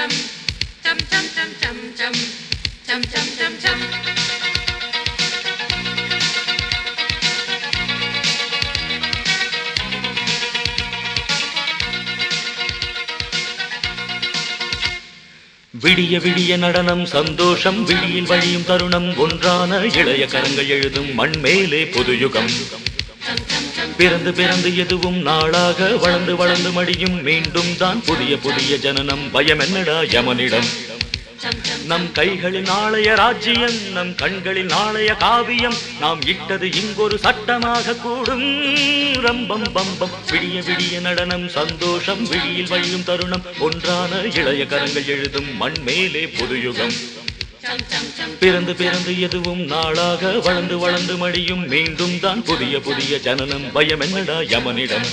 chum, chum chum chum chum chum, chum chum chum chum. விடிய விடிய நடனம் சந்தோஷம் விடியில் வழியும் தருணம் ஒன்றான இளைய கரங்கள் எழுதும் மண்மேலே புதுயுகம் பிறந்து பிறந்து எதுவும் நாளாக வளர்ந்து வளர்ந்து மடியும் மீண்டும் தான் புதிய புதிய ஜனனம் பயம் என்னடா யமனிடம் நம் கைகளில் நாளைய ராஜ்யம் நம் கண்களில் நாளைய காவியம் நாம் இட்டது இங்கொரு சட்டமாக கூடும் ரம்பம் பம்பம் விடிய விடிய நடனம் சந்தோஷம் விடியில் வழியும் தருணம் ஒன்றான இளைய கரங்கள் எழுதும் மண்மேலே புதுயுகம் பிறந்து பிறந்து எதுவும் நாளாக வளர்ந்து வளர்ந்து மடியும் மீண்டும் தான் புதிய புதிய ஜனனம் பயம் என்னடா யமனிடம்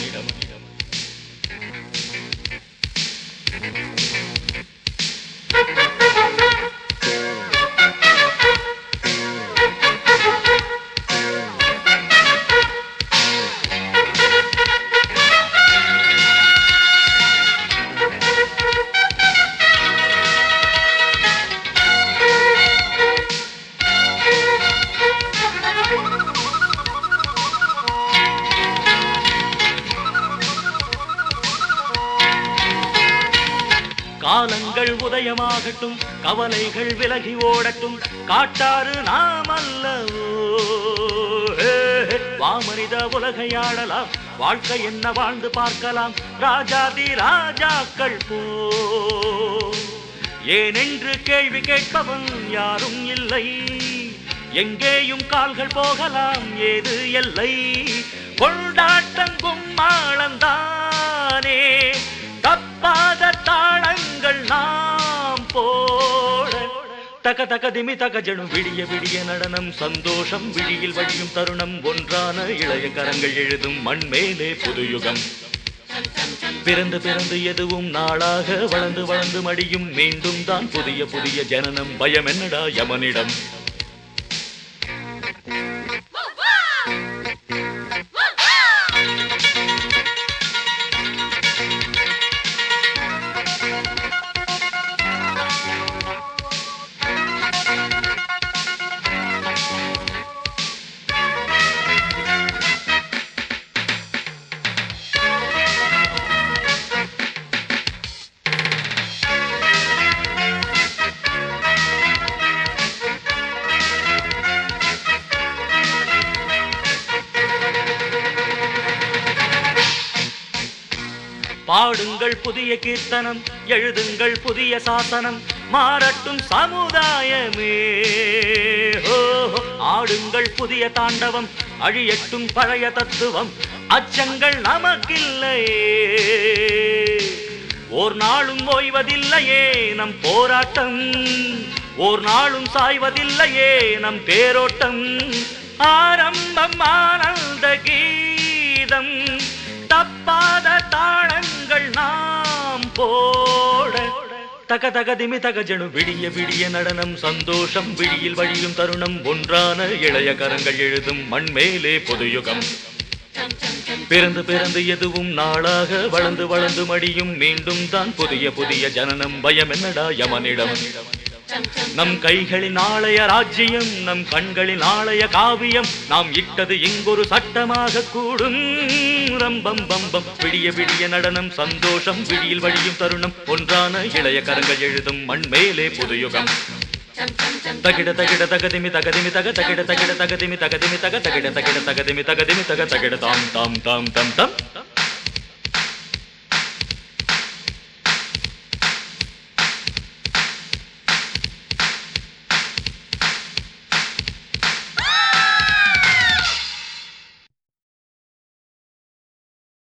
காலங்கள் உதயமாகட்டும் கவலைகள் விலகி ஓடட்டும் காட்டாறு நாம் அல்லவோ ஹே, ஹே. வாமனித உலகையாடலாம் வாழ்க்கை என்ன வாழ்ந்து பார்க்கலாம் ராஜாதி ராஜாக்கள் போ ஏனென்று கேள்வி கேட்பவன் யாரும் இல்லை எங்கேயும் கால்கள் போகலாம் ஏது எல்லை கொண்டாட்டம் கும்மாளந்தானே தப்பாத தாளங்கள் நாம் போட தக தக திமி தக ஜனு விடிய விடிய நடனம் சந்தோஷம் விழியில் வழியும் தருணம் ஒன்றான இளைய கரங்கள் எழுதும் மண்மேலே புதுயுகம் பிறந்து பிறந்து எதுவும் நாளாக வளர்ந்து வளர்ந்து மடியும் மீண்டும் தான் புதிய புதிய ஜனனம் பயம் என்னடா யமனிடம் பாடுங்கள் புதிய கீர்த்தனம் எழுதுங்கள் புதிய சாசனம் மாறட்டும் சமுதாயமே ஓ ஆடுங்கள் புதிய தாண்டவம் அழியட்டும் பழைய தத்துவம் அச்சங்கள் நமக்கில்லையே ஓர் நாளும் ஓய்வதில்லையே நம் போராட்டம் ஓர் நாளும் சாய்வதில்லையே நம் தேரோட்டம் ஆரம்பம் ஆனந்த கீதம் தப்பாத தாளங்கள் நாம் போட தக தக திமி தக ஜனு விடிய விடிய நடனம் சந்தோஷம் விடியில் வழியும் தருணம் ஒன்றான இளைய கரங்கள் எழுதும் மண்மேலே பொதுயுகம் பிறந்து பிறந்து எதுவும் நாளாக வளர்ந்து வளர்ந்து மடியும் மீண்டும் தான் புதிய புதிய ஜனனம் பயம் என்னடா யமனிடம் நம் கைகளில் நாளைய ராஜ்யம் நம் கண்களில் நாளைய காவியம் நாம் இட்டது இங்கொரு சட்டமாக கூடும் ரம்பம் பம்பம் விடிய விடிய நடனம் சந்தோஷம் விடியில் வழியும் தருணம் ஒன்றான இளைய கரங்கள் எழுதும் மண்மேலே புதுயுகம் தகிட தகிட தகதிமி தகதிமி தக தகிட தகிட தகதிமி தகதிமி தக தகிட தகிட தகதிமி தகதிமி தக தகிட தாம் தாம் தாம் தம் தம்